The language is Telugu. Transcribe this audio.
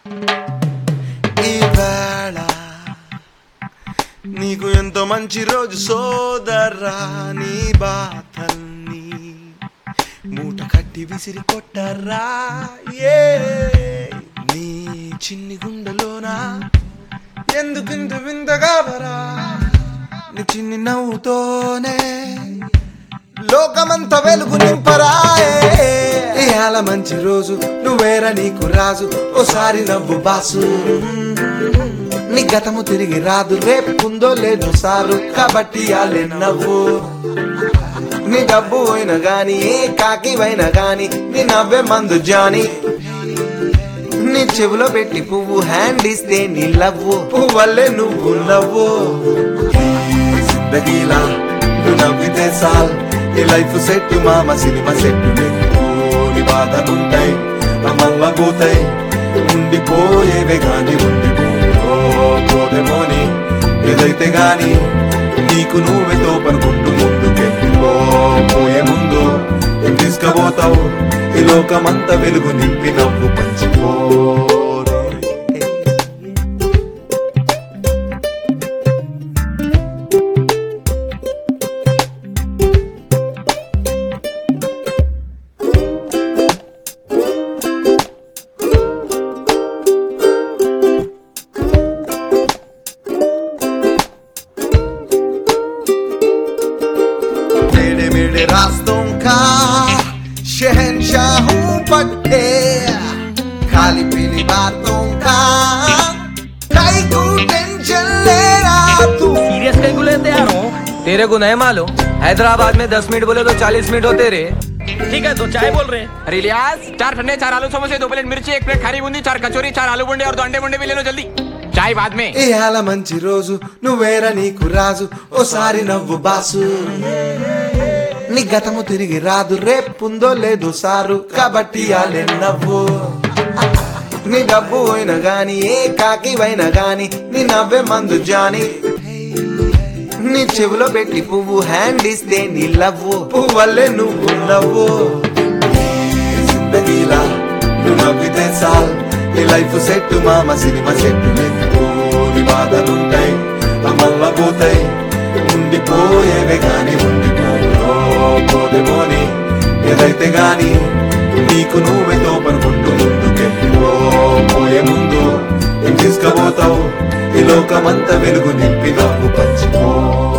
ఈవేళ నీకు ఎంతో మంచి రోజు సోదరా నీ బాధల్ని మూట కట్టి విసిరి కొట్టరా ఏ నీ చిన్ని గుండెలోనా ఎందుకింత వింతగా వరా నీ చిన్ని నవ్వుతోనే లోకమంతా వెలుగు నింపరాయే ఇవాళ మంచి రోజు నువ్వేరా నీకు రాజు ఓసారి నవ్వు బాసు నీ గతము తిరిగి రాదు రేపుందో లేదు సారు కాబట్టి ఆలే నవ్వు నీ డబ్బు అయినా గాని ఏ కాకి అయినా గాని నీ నవ్వే మందు జాని నీ చెవిలో పెట్టి పువ్వు హ్యాండ్ ఇస్తే నీ లవ్వు పువ్వల్లే నువ్వు నవ్వు ఈ జిందగీలా నువ్వు నవ్వితే సాల్ నీ లైఫ్ సెట్ మామ సినిమా సెట్ నీ బాధలుంటాయి అమ్మమ్మ పోతాయి ఉండిపోయేవే గాని ఉండిపోదేమోని ఏదైతే గాని నీకు నువ్వే తోపనుకుంటూ ముందుకెళ్ళిపో పోయే ముందు ఏం తీసుకపోతావు ఈ లోకమంతా వెలుగు నింపి నవ్వు పంచిపో मेरे मेरे रास्तों का शहनशाह हूँ पट्टे खाली पीली बातों का काई को टेंशन ले रहा तू सीरियस कहीं को लेते यार हो तेरे को नहीं मालूम हैदराबाद में दस मिनट बोले तो चालीस मिनट होते रे ठीक है तो चाय बोल रहे हैं अरे इलियास चार ठंडे चार आलू समोसे दो प्लेट मिर्ची एक प्लेट खारी बूंदी चार कचौरी चार आलू बुंडे और दो अंडे बुंडे भी ले लो जल्दी चाय बाद में ఇవాళ మంచి రోజు నువ్వేరా నీకు రాజు ఓసారి నవ్వు బాసు నీ గతము తిరిగి రాదు రేపుందో లేదు సారు కాబట్టి ఆలే నవ్వు నీ డబ్బు అయినా గాని ఏ కాకి అయినా గాని నీ నవ్వే మందు జాని నీ చెవిలో పెట్టి పువ్వు హ్యాండ్ ఇస్తే నీ లవ్వు పువ్వల్లే నువ్వు నవ్వు ఈ జిందగీలా నువ్వు నవ్వితే సాల్ నీ లైఫ్ సెట్ మామ సినిమా సెట్ నీ బాధలుంటాయి అమ్మమ్మ పోతాయి ఉండిపోయేవే గాని ఉండిపోదేమోని ఏదైతే గాని నీకు నువ్వే తోపనుకుంటూ ముందుకెళ్ళిపో పోయే ముందు ఏం తీసుకపోతావు ఈ లోకమంతా వెలుగు నింపి నవ్వు పంచిపో